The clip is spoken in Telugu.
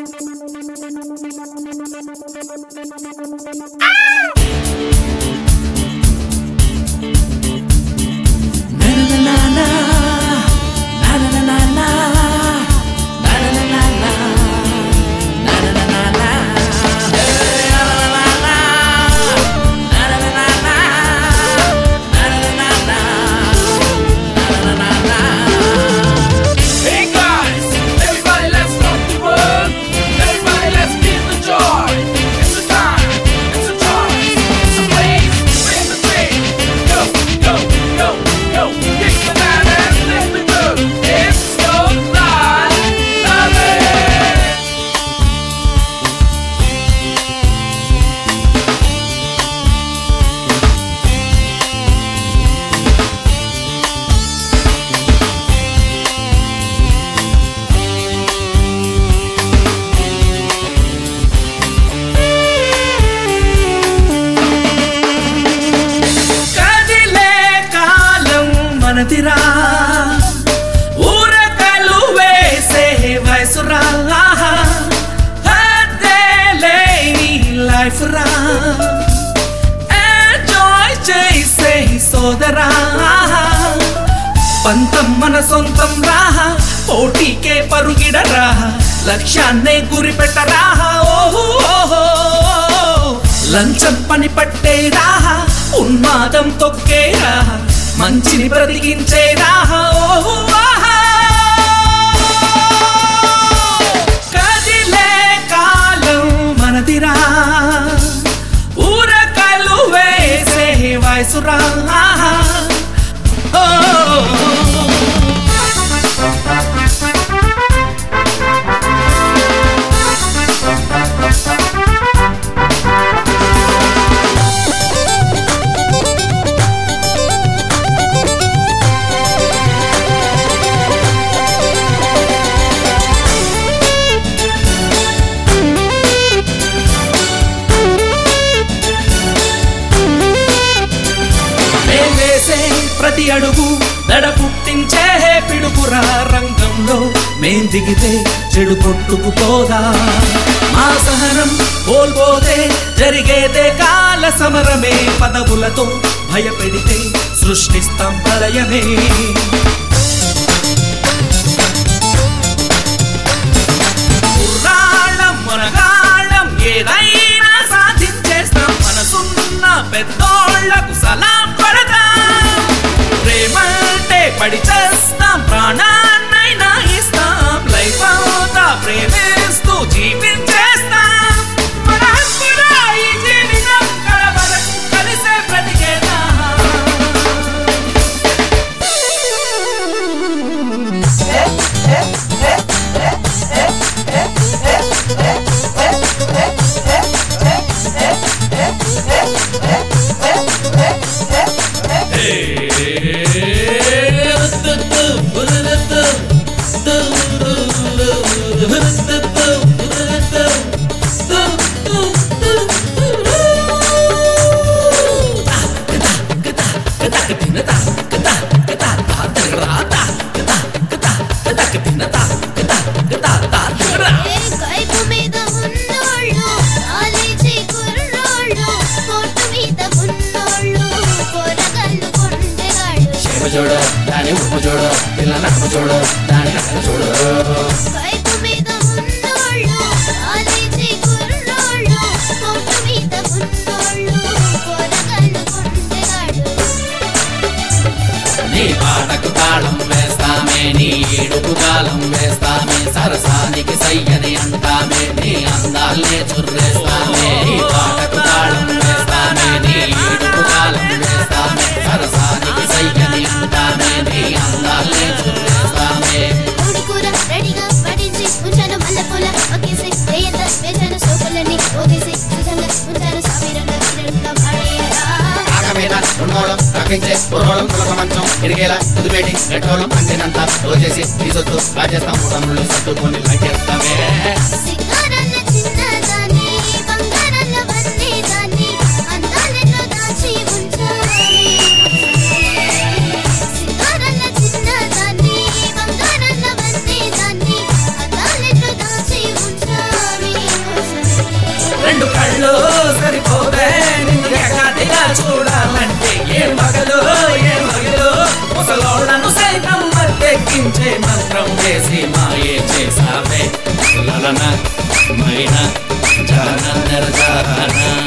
Hey guys, everybody let's rock the world. Everybody let's feel the joy. It's a time, it's a choice, it's a place, it's a thing. Go, go, go, go. Kick the man and let me go. It's your life, love it. కదిలే కాలం మనదిరా ఊరకలు వేసే వయసురా హద్దేలే నీ లైఫ్ రా ఎంజాయ్ చేసే సోదరా పంతం మన సొంతం రా పోటీకే పరుగిడరా లక్ష్యాన్నే గురి పెట్టరా ఓహో ఓహో లంచం పని పట్టేరా ఉన్మాదం తొక్కేరా మంచిని బ్రతికించేరా ఓహో ఆహా. కదిలే కాలం మనదిరా ఊరకలు వేసే వయసురా ఓ మేం వేసే ప్రతి అడుగు దడ పుట్టించే పిడుపురా రంగంలో మేం దిగితే చెడు కొట్టుకుపోదా మా సహనం కోల్పోతే జరిగేదే కాల సమరమే పదవులతో భయపెడితే సృష్టిస్తాం ప్రళయమే కుర్రాళ్ళం మనగాళ్ళం ఏదైనా సాధించేస్తాం మనసున్న పెద్దోళ్లకు సలాం కొడతాం ప్రేమంటే పడి చేస్తాం ప్రాణాన్నైనా ఇస్తాం లైఫ్ అవుతా ప్రేమిస్తూ జీవించేస్తాం మన హక్కురా ఈ జీవితం కడవరకు కలిసే బ్రతికేద్దాం ఏ కైపు మీద ఉన్నోళ్ళు కాలేజీ కుర్రోళ్ళు కోర్టు మీద ఉన్నోళ్ళు కూరగాళ్ళు కొండగాళ్ళు చేప చూడు దాని ఉప్పు చూడు పిల్ల నడమ చూడు దాని నడక చూడు కైపు మీద ఉన్నోళ్ళు కాలేజీ కుర్రోళ్ళు కోర్టు మీద ఉన్నోళ్ళు కూరగాళ్ళు కొండగాళ్ళు నీ పాటకు తాళం వేస్తామే నీ ఏడుపు కాలం వేస్తామే సరసానికి సయ్యని అంటామే నీ అందాల్నే చుర్రేస్తామే నీ పాటకు తాళం వేస్తామే నీ ఏడుపు కాలం వేస్తామే సరసానికి సయ్యని అంటామే నీ అందాల్నే చుర్రేస్తామే కోడి కూర రెడీగా పడించి ఉంచాను మల్లెపూల ఒకేసి వేయంత వేసాను సోపులని ఓగేసి సిద్ధంగా ఉంచాను సామీరంగా వీరంగా పాడేయరా ఆక మీద ఉన్నోళం రక్షించే కుర్రోళం కులక మంచం ఇరిగేలా కుదిపేటి గట్టోళం అంతేనంతా రోజేసి తీసుకొస్తూ రాజేస్తాం మూడములు సర్దుకొని లగ్గేస్తామే సింగారల్ల చిన్నదాన్ని బంగారల్ల వన్నేదాన్ని అందాలెన్నో దాచి ఉంచాలి సింగారల్ల చిన్నదాన్ని బంగారల్ల వన్నేదాన్ని అందాలెన్నో దాచి ఉంచాలి మైలో సరిపోదే నిన్ను ఏకాదిగా చూడాలంటే ఏ మగలు ఏ మగలు ముసలోళ్ళను సైతం మత్తెక్కించే మంత్రం వేసి మాయే చేసావే లలన మైనా జన నిర్జన